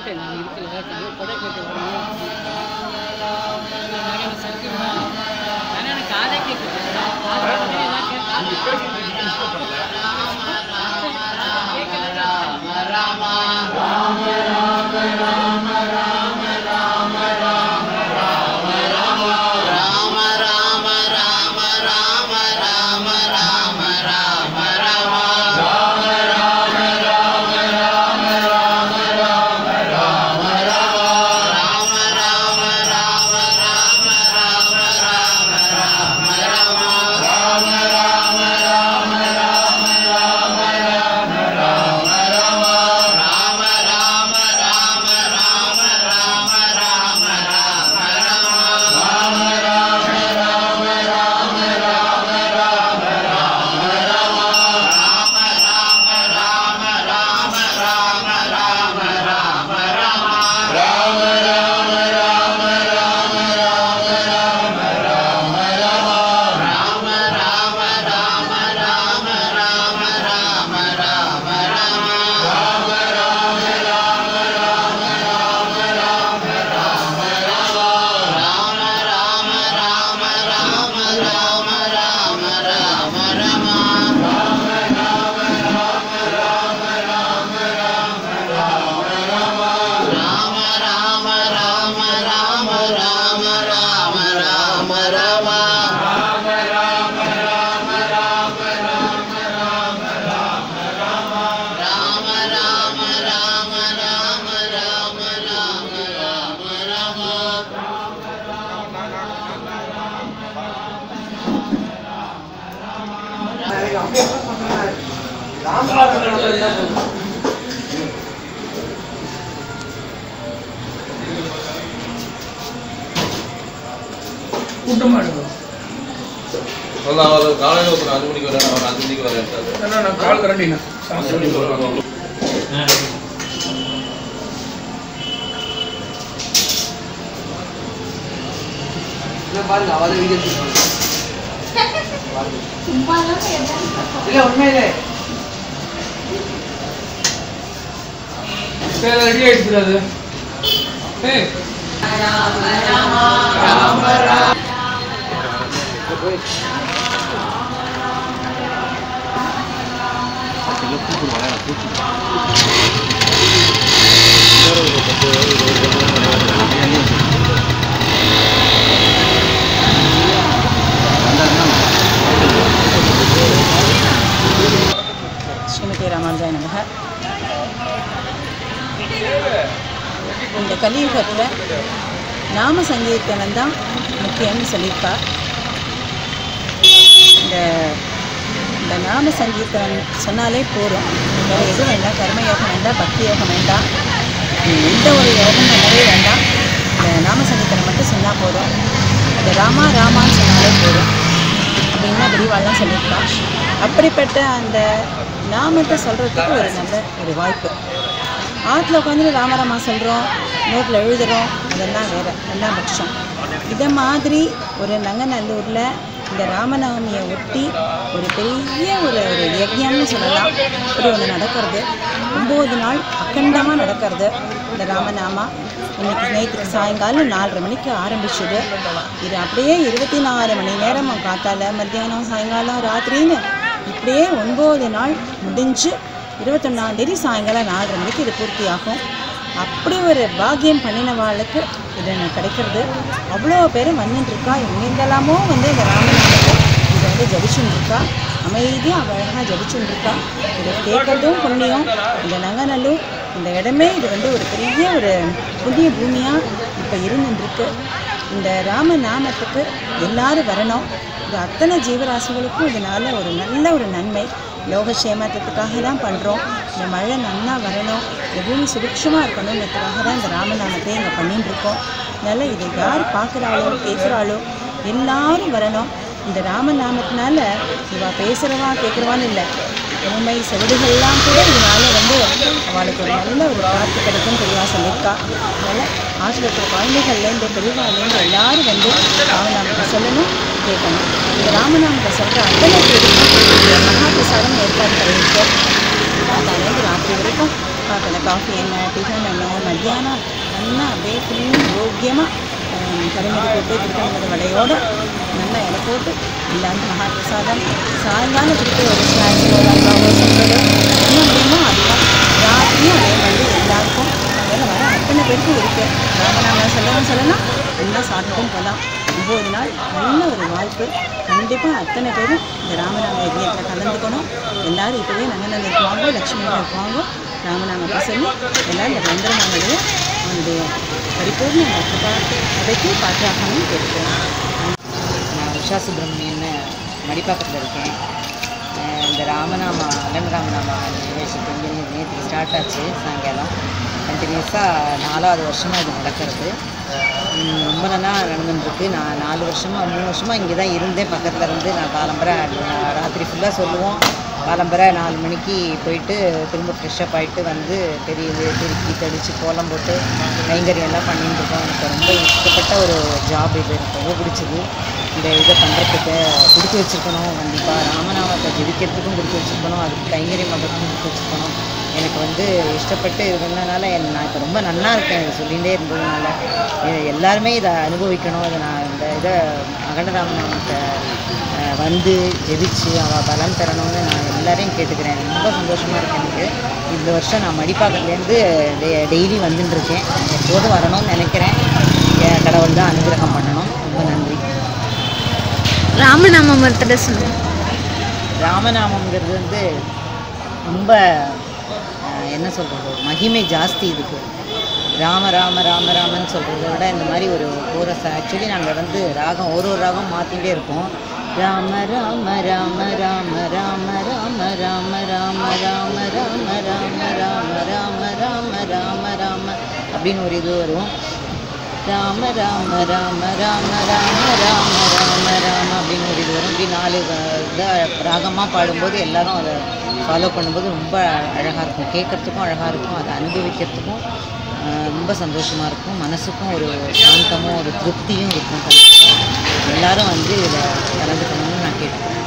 கேட்டேன் நான் இருக்கிற கொடை கேட்டு வரணும் நான் என்ன சௌக்கியமா ஆனால் எனக்கு காதே கேட்குது காது கேட்குது, எல்லாம் கேட்குது. கூட்டமாக இருக்கும் அதான் அவர் காலையில் ஒருத்தர் அஞ்சு மணிக்கு வரேன் அவர் அஞ்சு மணிக்கு வரேன்ட்டாரு ஏன்னா நான் கால் கரண்டினா அஞ்சு மணிக்கு வருவாங்க பாருங்க அவரை வீடியோ இல்ல உண்மையிலே ரெடி ஆயிடுச்சு அது ஏய் ஸ்ரீமதி ராமானுஜாய நமக இந்த கலியுகத்தில் நாம சங்கீர்த்தனம் தான் முக்கியம்னு சொல்லியிருக்கா இந்த இந்த நாம சங்கீர்த்தனம் சொன்னாலே போதும் வேறு எதுவும் வேண்டாம் கர்மயோகம் வேண்டாம் பக்தி யோகம் வேண்டாம் எந்த ஒரு யோகம் பண்ணவே வேண்டாம் இந்த நாம சங்கீர்த்தனம் மட்டும் சொன்னால் போதும் இந்த ராமா ராமான்னு சொன்னாலே போதும் அப்படின்னு பெரியவாள்லாம் சொல்லியிருக்கா அப்படிப்பட்ட அந்த நாமத்தை சொல்கிறதுக்கு ஒரு நல்ல ஒரு வாய்ப்பு ஆற்றுல உட்காந்து ராமராமா சொல்கிறோம் நோட்டில் எழுதுகிறோம் அதெல்லாம் வேறு எல்லாம் பட்சம் இதை மாதிரி ஒரு நங்கநல்லூரில் இந்த ராமநவமியை ஒட்டி ஒரு பெரிய ஒரு ஒரு யஜ்யம்னு சொல்லலாம் இப்படி ஒன்று நடக்கிறது ஒம்பது நாள் அக்கண்டமாக நடக்கிறது இந்த ராமநாமா இன்னைக்கு நேற்று சாயங்காலம் நாலரை மணிக்கு ஆரம்பிச்சது இது அப்படியே இருபத்தி நாலு மணி நேரம் காத்தால மத்தியானம் சாயங்காலம் ராத்திரின்னு இப்படியே ஒன்பது நாள் முடிஞ்சு இருபத்தொன்னாந்தேதி சாயங்காலம் நாலரை மணிக்கு இது பூர்த்தியாகும் அப்படி ஒரு பாக்கியம் பண்ணினவாளுக்கு இது எனக்கு கிடைக்கிறது அவ்வளோ பேரும் வந்துட்டு இருக்கா எங்கெங்கெல்லாமோ வந்து இந்த ராமநாமத்தை இதை வந்து ஜபிச்சுன்னு இருக்கா அமைதியாக அழகாக ஜபிச்சுன்னு இருக்கா இதை கேட்கறதும் புண்ணியம் இந்த நங்கநல்லூர் இந்த இடமே இது வந்து ஒரு பெரிய ஒரு புதிய பூமியாக இப்போ இருந்துருக்கு இந்த ராம நாமத்துக்கு எல்லாரும் வரணும் இது அத்தனை ஜீவராசிகளுக்கும் இதனால் ஒரு நல்ல ஒரு நன்மை லோகக்ஷேமத்துக்காக தான் பண்ணுறோம் இந்த மழை நன்னா வரணும் இந்த பூமி சுபிக்ஷமாக இருக்கணுங்கிறதுக்காக தான் இந்த ராமநாமத்தை இங்கே பண்ணிட்டு இருக்கோம் அதனால் இதை யார் பார்க்குறாளோ கேட்குறாளோ எல்லாரும் வரணும் இந்த ராமநாமத்தினால இவா பேசுகிறவா கேட்குறவான்னு இல்லை உண்மை செவிடுகள்லாம் கூட இதனால வந்து அவளுக்கு ஒரு நல்ல ஒரு காற்று கிடைக்கும் பெரியவா சொல்லியிருக்கா அதனால் ஆற்றில் இருக்கிற குழந்தைகள்லேருந்து பெரியவாலேருந்து எல்லாரும் வந்து ராமநாமத்தை சொல்லணும் கேட்கணும் இந்த ராமநாமத்தை சொல்கிற அத்தனை பேருக்கும் இந்த மகா பிரசாதம் ஏற்பாடு பண்ணியிருக்கோம் காலையிலேருந்து ராத்திரி வரைக்கும் பார்க்கல காஃபி என்ன டிஃபன் என்ன மத்தியானம் நல்லா அப்படியே ஃபுல் யோக்கியமாக கருமதி போட்டு திருக்கணமதி வடையோடு நல்லா இலை போட்டு எல்லாரும் மகாபிரசாதம் சாயங்காலம் திருப்பி ஒரு ஸ்நாக்ஸ் ஒரு அல்வாவோ சம்பளோ என்ன முடியுமோ அதுதான் ராத்திரியும் அதே மாதிரி எல்லாருக்கும் அதில் வர அத்தனை பேருக்கும் இருக்குது ராமநாம சொல்லவும் சொல்லலாம் எல்லாம் சாப்பிட்டும் போகலாம் ஒம்பது நாள் நல்ல ஒரு வாய்ப்பு கண்டிப்பாக அத்தனை பேரும் இந்த ராமநாம யஜ்யத்தில் கலந்துக்கணும் எல்லாரும் இப்போவே நங்கநல்லூருக்கு வாங்க லக்ஷ்மி வாங்க ராமநாமத்தை சொல்லி எல்லாரும் இந்த ரந்திரநாமடைய அவனுடைய பரிபூர்ண கதைக்கு பாத்தியாகணும் கேட்கிறேன் நான் உஷா சுப்பிரமணியன்னு மடிப்பாக்கத்தில் இருக்கேன் அஹ் இந்த ராமநாமா அலன் ராமநாமா நிகழ்ச்சி இங்கே நேற்று ஸ்டார்ட் ஆச்சு சாயங்காலம் கண்டினியூஸாக நாலாவது வருஷமாக இது நடக்கிறது உம் ரொம்ப நல்லா நடந்துட்டுருக்கு நான் நாலு வருஷமாக மூணு வருஷமாக இங்கே தான் இருந்தேன் பக்கத்தில் இருந்து நான் காலம்பரை நான் ராத்திரி ஃபுல்லாக சொல்லுவோம் காலம்பரை நாலு மணிக்கு போயிட்டு திரும்ப ஃப்ரெஷ்ஷப் ஆகிட்டு வந்து தெரியுது திருப்பி தெளித்து கோலம் போட்டு கைங்கரியம் எல்லாம் பண்ணிட்டு இருக்கோம் எனக்கு ரொம்ப இஷ்டப்பட்ட ஒரு ஜாப் இது எனக்கு ரொம்ப பிடிச்சது இந்த இதை பண்ணுறதுக்கு கொடுத்து வச்சுருக்கணும் கண்டிப்பாக ராமநாமத்தை ஜெபிக்கிறதுக்கும் கொடுத்து வச்சுருக்கணும் அதுக்கு கைங்கரியம் பண்ணுறதுக்கும் கொடுத்து வச்சுருக்கணும் எனக்கு வந்து இஷ்டப்பட்டு இருந்ததுனால என் நான் இப்போ ரொம்ப நல்லா இருக்கேன் இதை சொல்லிகிட்டே இருந்ததுனால இது எல்லாருமே இதை அனுபவிக்கணும் இதை நான் இந்த இதை அகண்டராமநாமத்தை அஹ், வந்து ஜெபிச்சு அவள் பலன் தரணும்னு நான் எல்லாரையும் கேட்டுக்கிறேன் ரொம்ப சந்தோஷமாக இருக்கு எனக்கு இந்த வருஷம் நான் மடிப்பாக்கத்துலேருந்து டெய்லி வந்துட்டு இருக்கேன் எப்போதும் வரணும்னு நினைக்கிறேன் என் கடவுள் தான் அனுகிரகம் பண்ணணும் ரொம்ப நன்றி ராமநாம மரத்தில் சொல்லுங்கள் ராமநாமங்கிறது வந்து ரொம்ப அஹ், என்ன சொல்கிறது மகிமை ஜாஸ்தி இதுக்கு ராம ராம ராம ராமன்னு சொல்கிறத விட இந்த மாதிரி ஒரு கோரஸ் ஆக்சுவலி நாங்கள் வந்து ராகம் ஒரு ஒரு ராகம் மாற்றிட்டே இருப்போம் ராம ராம ராம ராம ராம ராம ராம ராம ராம ராம ராம ராம ராம ராம ராம ராம அப்படின்னு ஒரு இது வரும் ராம ராம ராம ராம ராம ராம ராம ராம அப்படின்னு ஒரு இது வரும் இப்படி நாலு இதாக ராகமாக பாடும்போது எல்லாரும் அதை ஃபாலோ பண்ணும்போது ரொம்ப அழகாக இருக்கும் கேட்குறதுக்கும் அழகாக இருக்கும் அதை அனுபவிக்கிறதுக்கும் ஆஹ், ரொம்ப சந்தோஷமாக இருக்கும் மனசுக்கும் ஒரு சாந்தமும் ஒரு திருப்தியும் இருக்கும் எல்லாரும் வந்து இதில் கலந்துக்கணும்னு நான் கேட்டுக்கிறேன்